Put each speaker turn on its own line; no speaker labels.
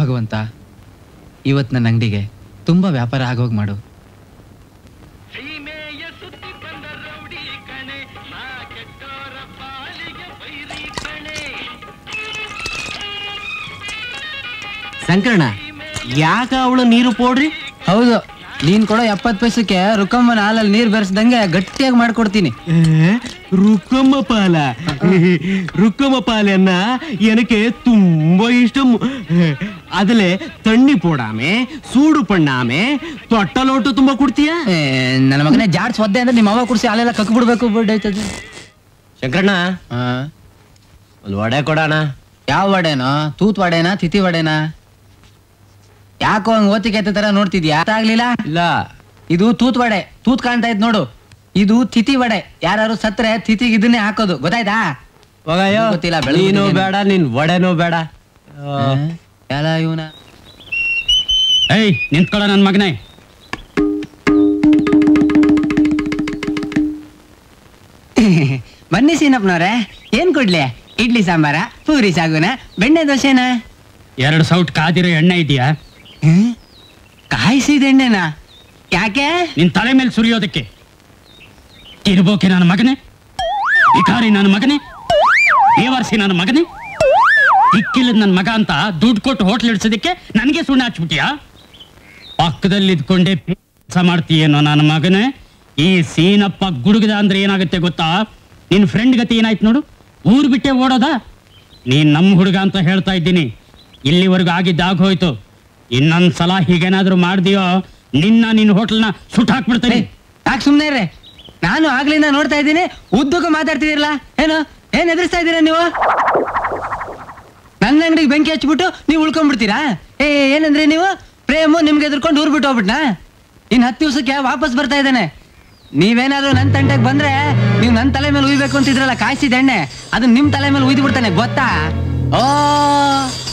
ಭಗವಂತ ಇವತ್ತು ನನ್ನ ಅಂಗಡಿಗೆ ತುಂಬಾ ವ್ಯಾಪಾರ ಆಗೋಗ್ ಮಾಡು
ಶಂಕರಣ್ಣ ಯಾಕ ಅವಳು ನೀರು ಪೋಡ್ರಿ
ಹೌದು ನೀನ್ ಕೊಡೋ ಎಪ್ಪತ್ ಪೈಸಕ್ಕೆ ರುಕ್ಕಮ್ಮನ ಹಾಲಲ್ಲಿ ನೀರ್ ಬೆರೆಸ್ದಂಗೆ ಗಟ್ಟಿಯಾಗಿ ಮಾಡ್ಕೊಡ್ತೀನಿ
ರುಕ್ಕಮ್ಮ ಪಾಲ ರುಕ್ಕಮ್ಮ ಪಾಲನ್ನ எனக்கு ತುಂಬಾ ಇಷ್ಟം அதுல தண்ணி போடாம சூடு பண்ணாம ತೊಟ್ಟಲೋಟು ತುಂಬಾ ಕುಡ್ತೀಯಾ
ಏ, ನನ್ನ ಮಗನೇ ಜಾಡ್ಸ್ ಒದ್ದೆ ಅಂದ್ರೆ ನಿಮ್ಮ ಅವ ಕುಡಿಸಿ ಹಾಲೆಲ್ಲ ಕಕ್ ಬಿಡ್ಬೇಕು ಬಿಡೈತದೆ
ಶಂಕರಣ್ಣ ಒಂದು ವಡೆ ಕೊಡೋಣ
ಯಾವ ವಡೆನೋ ತೂತ್ ವಡೆನಾ ತಿಥಿ ವಡೆನಾ ಯಾಕೋ ಹಂಗ್ ಓತಿಕೆ ತರ ನೋಡ್ತಿದ್ಯಾ ಅರ್ಥ ಆಗ್ಲಿಲ್ಲ
ಇಲ್ಲ
ಇದು ತೂತ್ ವಡೆ ತೂತ್ ಕಾಣ್ತಾ ಇದ್ ನೋಡು ಇದು ತಿಥಿ ವಡೆ ಯಾರು ಸತ್ರೆ ತಿಥಿಗೆ ಇದನ್ನೇ ಹಾಕೋದು ಗೊತ್ತಾಯ್ತಾ
ಹೋಗಯ್ಯೋ
ಗೊತ್ತಿಲ್ಲ, ಬೆಳಗ್ಗೆ
ನೀನು
ಬಂದಿದ್ದೇನೆ.
ಬೇಡ ನಿನ್ ವಡೆನೂ ಬೇಡ
ಎಲ್ಲ ಇವನ
ಏಯ್ ನಿಂತ್ಕೊಳ್ಳ ನನ್ನ ಮಗನೇ
ಬನ್ನಿ ಸೀನಪ್ಪನವ್ರೆ ಏನ್ ಕೊಡ್ಲಿ ಇಡ್ಲಿ ಸಾಂಬಾರ ಪೂರಿ ಸಾಗುನ ಬೆಣ್ಣೆ ದೋಸೆನಾ
ಎರಡು ಸೌಟ್ ಕಾದಿರೋ ಎಣ್ಣೆ ಇದೆಯಾ
ಕಾಯಿಸಿದ ಎಣ್ಣೆನಾ ಯಾಕೆ
ನಿನ್ ತಲೆ ಮೇಲೆ ಸುರಿಯೋದಕ್ಕೆ ಇರ್ಬೋಕೆ ನನ್ನ ಮಗನೇ ವಿಕಾರಿ ನನ್ನ ಮಗನೇ ಬೇವರ್ಸಿ ನನ್ನ ಮಗನೇ ಇಕ್ಕಿಲ್ಲದ ನನ್ನ ಮಗ ಅಂತ ದುಡ್ಡು ಕೊಟ್ಟು ಹೋಟ್ಲ್ ಇಡ್ಸೋದಕ್ಕೆ ನನಗೆ ಸುಣ್ಣ ಹಚ್ಬಿಟ್ಯಾ ಪಕ್ಕದಲ್ಲಿ ಇದ್ಕೊಂಡೆ ಕೆಲಸ ಮಾಡ್ತೀಯೇನೋ ನನ್ನ ಮಗನೇ ಈ ಸೀನಪ್ಪ ಗುಡುಗದ ಅಂದ್ರೆ ಏನಾಗುತ್ತೆ ಗೊತ್ತಾ ನಿನ್ ಫ್ರೆಂಡ್ ಗತಿ ಏನಾಯ್ತು ನೋಡು ಊರ್ ಬಿಟ್ಟೆ ಓಡೋದ ನೀನ್ ನಮ್ಮ ಹುಡುಗ ಅಂತ ಹೇಳ್ತಾ ಇದ್ದೀನಿ ಇಲ್ಲಿವರೆಗೂ ಆಗಿದ್ದಾಗ ಹೋಯ್ತು ಇನ್ನೊಂದ್ ಸಲ ಹೀಗೇನಾದ್ರೂ ಮಾಡ್ದಿಯೋ ನಿನ್ನ ನಿನ್ನ ಹೋಟ್ಲ್ನ ಸುಟ್ ಹಾಕ್ಬಿಡ್ತೀನಿ
ಯಾಕೆ ಸುಮ್ನೆ ಇರ್ರಿ ನಾನು ಆಗ್ಲಿಂದ ನೋಡ್ತಾ ಇದ್ದೀನಿ ಉದ್ದಕ್ಕೂ ಮಾತಾಡ್ತಿದಿರಲ್ಲ ಏನು ಏನ್ ಎದುರಿಸ್ತಾ ಇದ್ದೀರಾ ನೀವು ನನ್ನ ಅಂಗಡಿಗೆ ಬೆಂಕಿ ಹಚ್ಬಿಟ್ಟು ನೀವು ಉಳ್ಕೊಂಡ್ಬಿಡ್ತೀರಾ ಏ ಏನಂದ್ರೆ ನೀವು ಪ್ರೇಮು ನಿಮ್ಗೆ ಎದುರ್ಕೊಂಡು ಊರ್ ಬಿಟ್ಟು ಹೋಗ್ಬಿಟ್ನಾ ಇನ್ ಹತ್ತು ದಿವಸಕ್ಕೆ ವಾಪಸ್ ಬರ್ತಾ ಇದ್ದಾನೆ ನೀವೇನಾದ್ರೂ ನನ್ನ ತಂಟೆಗೆ ಬಂದ್ರೆ ನೀವು ನನ್ನ ತಲೆ ಮೇಲೆ ಉಯ್ಬೇಕು ಅಂತಿದ್ರಲ್ಲ ಕಾಯಿಸಿದ ಎಣ್ಣೆ ಅದು ನಿಮ್ ತಲೆ ಮೇಲೆ ಉಯ್ದು ಬಿಡ್ತಾನೆ ಗೊತ್ತಾ ಓ